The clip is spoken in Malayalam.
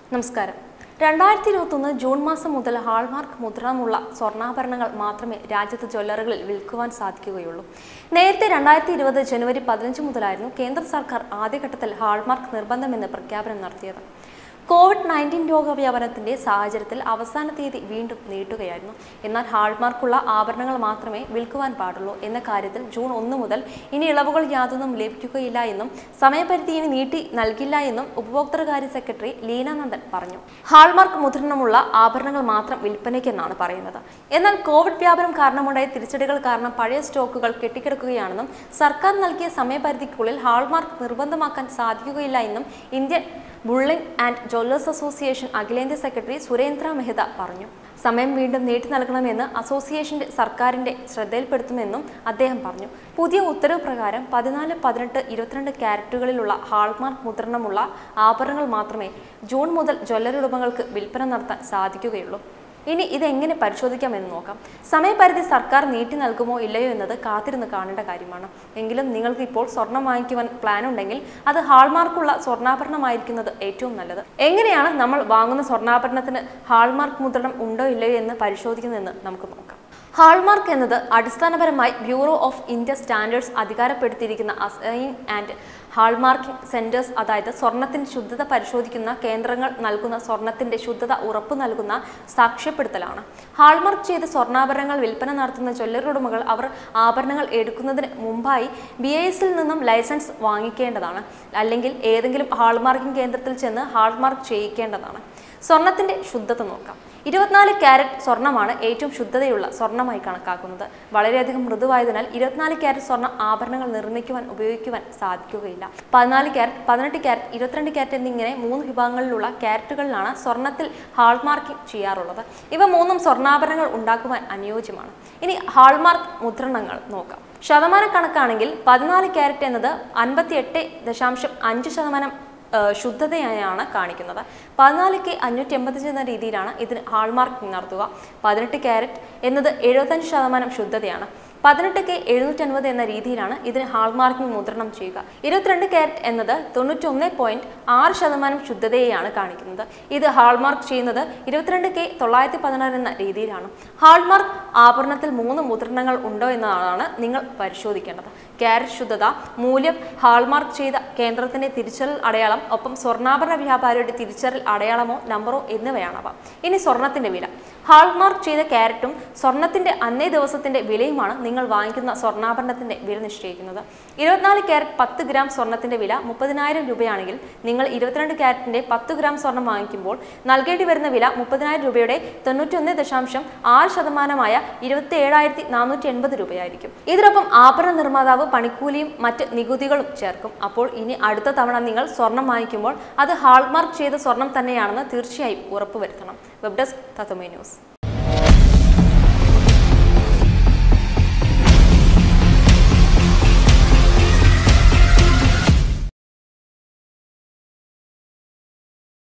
നമസ്കാരം രണ്ടായിരത്തി ഇരുപത്തൊന്ന് ജൂൺ മാസം മുതൽ ഹാൾമാർക്ക് മുദ്രണമുള്ള സ്വർണ്ണാഭരണങ്ങൾ മാത്രമേ രാജ്യത്ത് ജ്വല്ലറികളിൽ വിൽക്കുവാൻ സാധിക്കുകയുള്ളൂ നേരത്തെ രണ്ടായിരത്തി ഇരുപത് ജനുവരി പതിനഞ്ച് മുതലായിരുന്നു കേന്ദ്ര സർക്കാർ ആദ്യഘട്ടത്തിൽ ഹാൾമാർക്ക് നിർബന്ധമെന്ന് പ്രഖ്യാപനം നടത്തിയത് കോവിഡ് നയൻറ്റീൻ രോഗവ്യാപനത്തിന്റെ സാഹചര്യത്തിൽ അവസാന തീയതി വീണ്ടും നീട്ടുകയായിരുന്നു എന്നാൽ ഹാൾമാർക്കുള്ള ആഭരണങ്ങൾ മാത്രമേ വിൽക്കുവാൻ പാടുള്ളൂ എന്ന കാര്യത്തിൽ ജൂൺ ഒന്ന് മുതൽ ഇനി ഇളവുകൾ യാതൊന്നും ലഭിക്കുകയില്ല എന്നും സമയപരിധി ഇനി നീട്ടി നൽകില്ല എന്നും ഉപഭോക്തൃകാര്യ സെക്രട്ടറി ലീനാനന്ദൻ പറഞ്ഞു ഹാൾമാർക്ക് മുദ്രണമുള്ള ആഭരണങ്ങൾ മാത്രം വിൽപ്പനയ്ക്കെന്നാണ് പറയുന്നത് എന്നാൽ കോവിഡ് വ്യാപനം കാരണമുണ്ടായ തിരിച്ചടികൾ കാരണം പഴയ സ്റ്റോക്കുകൾ കെട്ടിക്കിടക്കുകയാണെന്നും സർക്കാർ നൽകിയ സമയപരിധിക്കുള്ളിൽ ഹാൾമാർക്ക് നിർബന്ധമാക്കാൻ സാധിക്കുകയില്ല എന്നും Indian bullion and jewellers association അഖിലേന്ത്യാ സെക്രട്ടറി സുരേന്ദ്ര മെഹ്ത പറഞ്ഞു സമയം വീണ്ടും നീട്ടി നൽകണമെന്ന് അസോസിയേഷന്റെ സർക്കാരിന്റെ ശ്രദ്ധയിൽപ്പെടുത്തുമെന്നും അദ്ദേഹം പറഞ്ഞു പുതിയ ഉത്തരവ് പ്രകാരം പതിനാല് പതിനെട്ട് ഇരുപത്തിരണ്ട് ക്യാരറ്റുകളിലുള്ള ഹാൾമാർക്ക് മുദ്രണമുള്ള ആഭരണങ്ങൾ മാത്രമേ ജൂൺ മുതൽ ജ്വല്ലറി ഉടമകൾക്ക് വിൽപ്പന നടത്താൻ സാധിക്കുകയുള്ളൂ ഇനി ഇതെങ്ങനെ പരിശോധിക്കാമെന്ന് നോക്കാം സമയപരിധി സർക്കാർ നീട്ടി നൽകുമോ ഇല്ലയോ എന്നത് കാത്തിരുന്ന് കാണേണ്ട കാര്യമാണ് എങ്കിലും നിങ്ങൾക്ക് ഇപ്പോൾ സ്വർണം വാങ്ങിക്കുവാൻ പ്ലാൻ ഉണ്ടെങ്കിൽ അത് ഹാൾമാർക്കുള്ള സ്വർണ്ണാഭരണമായിരിക്കുന്നത് ഏറ്റവും നല്ലത് എങ്ങനെയാണ് നമ്മൾ വാങ്ങുന്ന സ്വർണ്ണാഭരണത്തിന് ഹാൾമാർക്ക് മുദ്രണം ഉണ്ടോ ഇല്ലയോ എന്ന് പരിശോധിക്കുന്നതെന്ന് നമുക്ക് നോക്കാം ഹാൾമാർക്ക് എന്നത് അടിസ്ഥാനപരമായി ബ്യൂറോ ഓഫ് ഇന്ത്യ സ്റ്റാൻഡേർഡ്സ് അധികാരപ്പെടുത്തിയിരിക്കുന്ന അസൈൻ ആൻഡ് ഹാൾമാർക്കിംഗ് സെന്റേഴ്സ് അതായത് സ്വർണത്തിന്റെ ശുദ്ധത പരിശോധിക്കുന്ന കേന്ദ്രങ്ങൾ നൽകുന്ന സ്വർണത്തിന്റെ ശുദ്ധത ഉറപ്പു നൽകുന്ന സാക്ഷ്യപ്പെടുത്തലാണ് ഹാൾമാർക്ക് ചെയ്ത സ്വർണ്ണാഭരണങ്ങൾ വിൽപ്പന നടത്തുന്ന ജ്വല്ലറി ഉടമകൾ അവർ ആഭരണങ്ങൾ എടുക്കുന്നതിന് മുമ്പായി ബി ഐ എസിൽ നിന്നും ലൈസൻസ് വാങ്ങിക്കേണ്ടതാണ് അല്ലെങ്കിൽ ഏതെങ്കിലും ഹാൾമാർക്കിംഗ് കേന്ദ്രത്തിൽ ചെന്ന് ഹാൾമാർക്ക് ചെയ്യിക്കേണ്ടതാണ് സ്വർണത്തിന്റെ ശുദ്ധത നോക്കാം ഇരുപത്തിനാല് ക്യാരറ്റ് സ്വർണ്ണമാണ് ഏറ്റവും ശുദ്ധതയുള്ള സ്വർണ്ണമായി കണക്കാക്കുന്നത് വളരെയധികം മൃദുവായതിനാൽ ഇരുപത്തിനാല് ക്യാരറ്റ് സ്വർണ്ണ ആഭരണങ്ങൾ നിർമ്മിക്കുവാൻ ഉപയോഗിക്കുവാൻ സാധിക്കുകയില്ല പതിനാല് ക്യാരറ്റ് പതിനെട്ട് ക്യാരറ്റ് ഇരുപത്തിരണ്ട് ക്യാരറ്റ് എന്നിങ്ങനെ മൂന്ന് വിഭാഗങ്ങളിലുള്ള ക്യാരറ്റുകളിലാണ് സ്വർണ്ണത്തിൽ ഹാൾമാർക്കിംഗ് ചെയ്യാറുള്ളത് ഇവ മൂന്നും സ്വർണ്ണാഭരണങ്ങൾ ഉണ്ടാക്കുവാൻ അനുയോജ്യമാണ് ഇനി ഹാൾമാർക്ക് മുദ്രണങ്ങൾ നോക്കാം ശതമാന കണക്കാണെങ്കിൽ പതിനാല് ക്യാരറ്റ് എന്നത് അൻപത്തി എട്ട് ദശാംശം അഞ്ച് ശതമാനം ഏഹ് ശുദ്ധതയാണ് കാണിക്കുന്നത് പതിനാല് കെ അഞ്ഞൂറ്റി എൺപത്തഞ്ച് എന്ന രീതിയിലാണ് ഇതിന് ഹാൾമാർക്കിംഗ് നടത്തുക പതിനെട്ട് ക്യാരറ്റ് എന്നത് എഴുപത്തഞ്ച് ശതമാനം ശുദ്ധതയാണ് പതിനെട്ട് കെ എഴുന്നൂറ്റി അൻപത് എന്ന രീതിയിലാണ് ഇതിന് ഹാൾമാർക്കിംഗ് മുദ്രണം ചെയ്യുക ഇരുപത്തിരണ്ട് ക്യാരറ്റ് എന്നത് തൊണ്ണൂറ്റി ഒന്ന് പോയിന്റ് ആറ് ശതമാനം ശുദ്ധതയെയാണ് കാണിക്കുന്നത് ഇത് ഹാൾമാർക്ക് ചെയ്യുന്നത് ഇരുപത്തിരണ്ട് കെ തൊള്ളായിരത്തി പതിനാറ് എന്ന രീതിയിലാണ് ഹാൾമാർക്ക് ആഭരണത്തിൽ മൂന്ന് മുദ്രണങ്ങൾ ഉണ്ടോ എന്നതാണ് നിങ്ങൾ പരിശോധിക്കേണ്ടത് ക്യാരറ്റ് ശുദ്ധത മൂല്യം ഹാൾമാർക്ക് ചെയ്ത കേന്ദ്രത്തിന്റെ തിരിച്ചറിയൽ അടയാളം ഒപ്പം സ്വർണ്ണാഭരണ വ്യാപാരിയുടെ തിരിച്ചറിയൽ അടയാളമോ നമ്പറോ എന്നിവയാണവ ഇനി സ്വർണത്തിന്റെ വില ഹാൾമാർക്ക് ചെയ്ത ക്യാരറ്റും സ്വർണത്തിന്റെ അന്നേ ദിവസത്തിന്റെ വിലയുമാണ് നിങ്ങൾ വാങ്ങിക്കുന്ന സ്വർണ്ണാഭരണത്തിന്റെ വില നിശ്ചയിക്കുന്നത് ഇരുപത്തിനാല് ക്യാരറ്റ് പത്ത് ഗ്രാം സ്വർണത്തിന്റെ വില മുപ്പതിനായിരം രൂപയാണെങ്കിൽ നിങ്ങൾ ഇരുപത്തിരണ്ട് ക്യാരറ്റിന്റെ പത്ത് ഗ്രാം സ്വർണം വാങ്ങിക്കുമ്പോൾ നൽകേണ്ടി വരുന്ന വില മുപ്പതിനായിരം രൂപയുടെ തൊണ്ണൂറ്റൊന്ന് ദശാംശം ആറ് ശതമാനമായ ഇരുപത്തി ഏഴായിരത്തി നാനൂറ്റി എൺപത് രൂപയായിരിക്കും ഇതിനൊപ്പം ആഭരണ നിർമ്മാതാവ് പണിക്കൂലിയും മറ്റ് നികുതികളും ചേർക്കും അപ്പോൾ ഇനി അടുത്ത തവണ നിങ്ങൾ സ്വർണം വാങ്ങിക്കുമ്പോൾ അത് ഹാൾമാർക്ക് ചെയ്ത സ്വർണം തന്നെയാണെന്ന് തീർച്ചയായും ഉറപ്പുവരുത്തണം വെബ് ഡെസ്ക് തത്വമേ ന്യൂസ്